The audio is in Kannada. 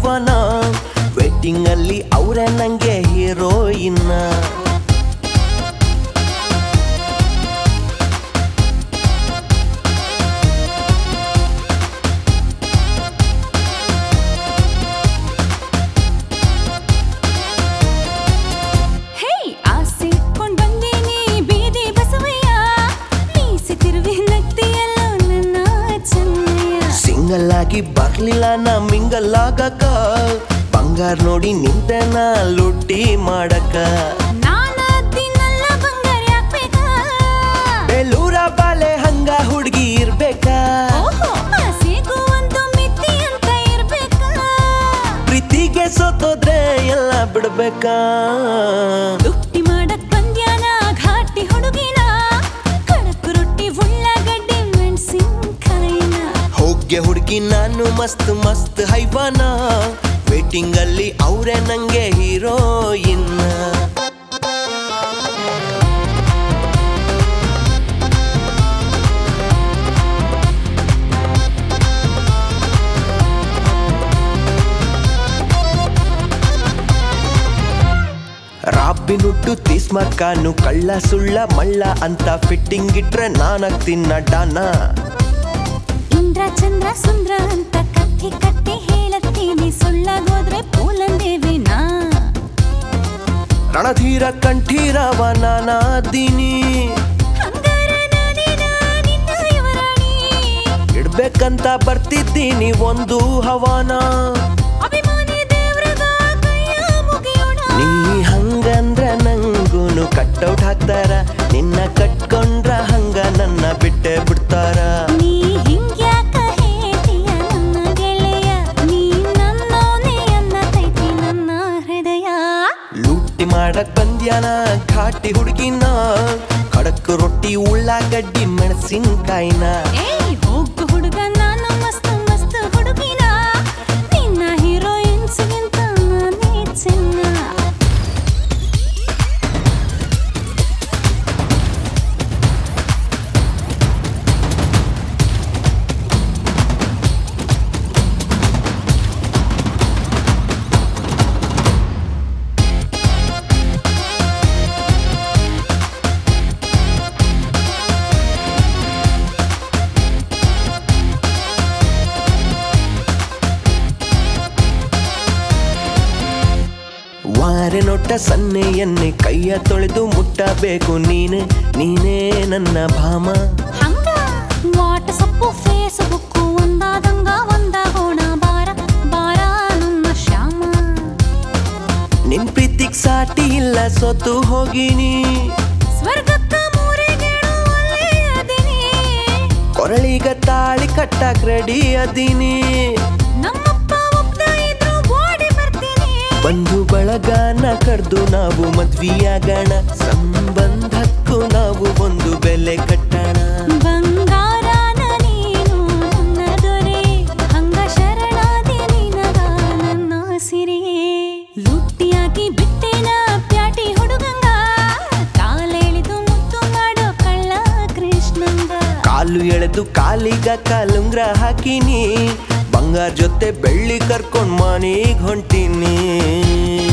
ಹೈವಾನ ವೇಟಿಂಗ್ ಅಲ್ಲಿ ಅವರೇ ನಂಗೆ ಹೀರೋಯಿನ್ನ ಹೇ ಆಸೆ ಇಟ್ಕೊಂಡ್ ಬಂದೀನಿ ಬೀದಿ ಬಸವಯ್ಯ ಮೀಸೆ ತಿರುವಿ ನಗ್ತಿಯಲ್ಲೋ ನನ್ನ ಚೆನ್ನಯ್ಯ ಸಿಂಗಲ್ ಆಗಿ ಬರ್ಲಿಲ್ಲ ನಾ ಮಿಂಗಲ್ ಆಗಕ ಬಂಗಾರ ನೋಡಿ ನಿಂತೆನ ಲುಟ್ಟಿ ಮಾಡಕ ನಾನದಿನಲ್ಲ ಬಂಗಾರ ಯಾಕ್ಬೇಕಾ ಬೇಲೂರ ಬಾಲೆ ಹಂಗ ಹುಡುಗಿ ಇರ್ಬೇಕಾ ಓಹೋ ಆಸೆಗೂ ಒಂದು ಮಿತಿ ಅಂತ ಇರ್ಬೇಕಾ ಪ್ರೀತಿಗೆ ಸೋತೋದ್ರೆ ಎಲ್ಲ ಬಿಡ್ಬೇಕಾ ದುಟ್ಟಿ ಮಾಡಕ್ ಬಂದ್ಯಾನ ಘಾಟಿ ಹುಡುಗಿನ ಕಡಕ್ ರೊಟ್ಟಿ ಉಳ್ಳಾಗಡ್ಡಿ ಮೆಣಸಿನ್ಕಾಯಿನ ಹೋಗ್ಯ ಹುಡುಗಿ ನಾನು ಮಸ್ತ್ ಮಸ್ತ್ ಹೈವಾನ ವೇಟಿಂಗ್ ಅಲ್ಲಿ ಅವರೇ ನಂಗೆ ಹೀರೋಯಿನ್ ರಾಬಿನುಟ್ಟು ತಿಸ್ಮಕ್ಕಾನು ಕಳ್ಳ ಸುಳ್ಳ ಮಳ್ಳ ಅಂತ ಫಿಟ್ಟಿಂಗ್ ಇಟ್ರೆ ನಾನಾಗ್ತೀನ ಡಾನ ಇಂದ್ರ ಚಂದ್ರ ಸುಂದ್ರ ಅಂತ ಕಥೆ ಕಟ್ಟಿ ಹೇಳತ್ತೀನಿ ಸುಳ್ಳಾಗೋದ್ರೆ ಪೋಲಂದೇವಿನಾ ರಣಧೀರ ಕಂಠೀರವ ನಾನಾದೀನಿ ಹಂಗಾರ ನಾನೇನ ನಿನ್ನ ಯುವರಾಣಿ ಇಡ್ಬೇಕಂತ ಬರ್ತಿದ್ದೀನಿ ಒಂದು ಹವಾನ ಅಭಿಮಾನಿ ದೇವ್ರದ ಕೈಯ ಮುಗಿಯೋಣ ನೀ ಹಂಗಂದ್ರ ನಂಗೂನು ಕಟ್ಔಟ್ ಹಾಕ್ತಾರ ನಿನ್ನ ಕಟ್ಕೊಂಡ್ರ ಹಂಗ ನನ್ನ ಬಿಟ್ಟೆ ಬಿಡ್ತಾರ ನೀ ಹಿಂಗ್ಯಾಕ ಹೇಳ್ತೀಯ ನನ್ನ ಗೆಳೆಯ ನೀ ನನ್ನವನೇ ಅನ್ನತೈತಿ ನನ್ನ ಹೃದಯ ಲೂಟಿ ಮಾಡಕ್ ಬಂದ್ಯಾನ ಘಾಟಿ ಹುಡುಗಿನ ಕಡಕ್ ರೊಟ್ಟಿ ಉಳ್ಳಾಗಡ್ಡಿ ಮೆಣಸಿನ್ಕಾಯಿನ ಏಯ್ ಹೋಗು ಹುಡುಗ ನಾನು ಮಸ್ತ್ ಮಸ್ತ್ ಹುಡುಗಿನ ನಿನ್ನ ಹೀರೋಯಿನ್ಸ್ಗಿಂತ ನಾನೇ ಚೆನ್ನ ವಾರೆ ನೋಟ ಸನ್ನೆ ಎನ್ನೆ ಕೈಯ ತೊಳೆದು ಮುಟ್ಟಬೇಕು ನೀನೆ ನೀನೇ ನನ್ನ ಭಾಮ ಹಂಗ ವಾಟ್ಸಪ್ಪು ಫೇಸ್ಬುಕ್ಕು ಒಂದಾದಂಗ ಒಂದಾಗೋಣ ಬಾರ ಬಾರ ನನ್ನ ಶ್ಯಾಮ ನಿನ್ ಪ್ರೀತಿಗ್ ಸಾಟಿ ಇಲ್ಲ ಸೋತು ಹೋಗಿನಿ ಸ್ವರ್ಗಕ್ಕ ಮೂರೆಗೇಳು ಅಲ್ಲೇ ಅದೀನಿ ಕೊರಳಿಗ ತಾಳಿ ಕಟ್ಟಕ್ ರೆಡಿ ಅದೀನಿ ನಮ್ಮಪ್ಪ ಒಪ್ಪ ಇದ್ರು ಓಡಿ ಬರ್ತೀನಿ ಬಂಧು ಬಳಗನ ಕಡ್ದು ನಾವು ಮದ್ವಿಯಾಗಣ ಸಂಬಂಧಕ್ಕೂ ನಾವು ಒಂದು ಬೆಲೆ ಕಟ್ಟಣ ಬಂಗಾರನ ನೀನು ನನ್ನ ದೊರೆ ಹಂಗ ಶರಣಾದಿ ನಿನಗ ನನ್ನ ಸಿರಿ ಲುಟ್ಟಿಯಾಗಿ ಬಿಟ್ಟೇನ ಪ್ಯಾಟಿ ಹುಡುಗಂಗ ಕಾಲೆಳೆದು ಮುತ್ತು ಮಾಡೋ ಕಳ್ಳ ಕೃಷ್ಣಂಗ ಕಾಲು ಎಳೆದು ಕಾಲಿಗ ಕಾಲುಂಗ್ರ ಹಾಕಿನಿ ಬಂಗಾರ ಜೊತೆ ಬೆಳ್ಳಿ ಕರ್ಕೊಂಡ್ ಮನೆಗ್ ಹೊಂಟಿನಿ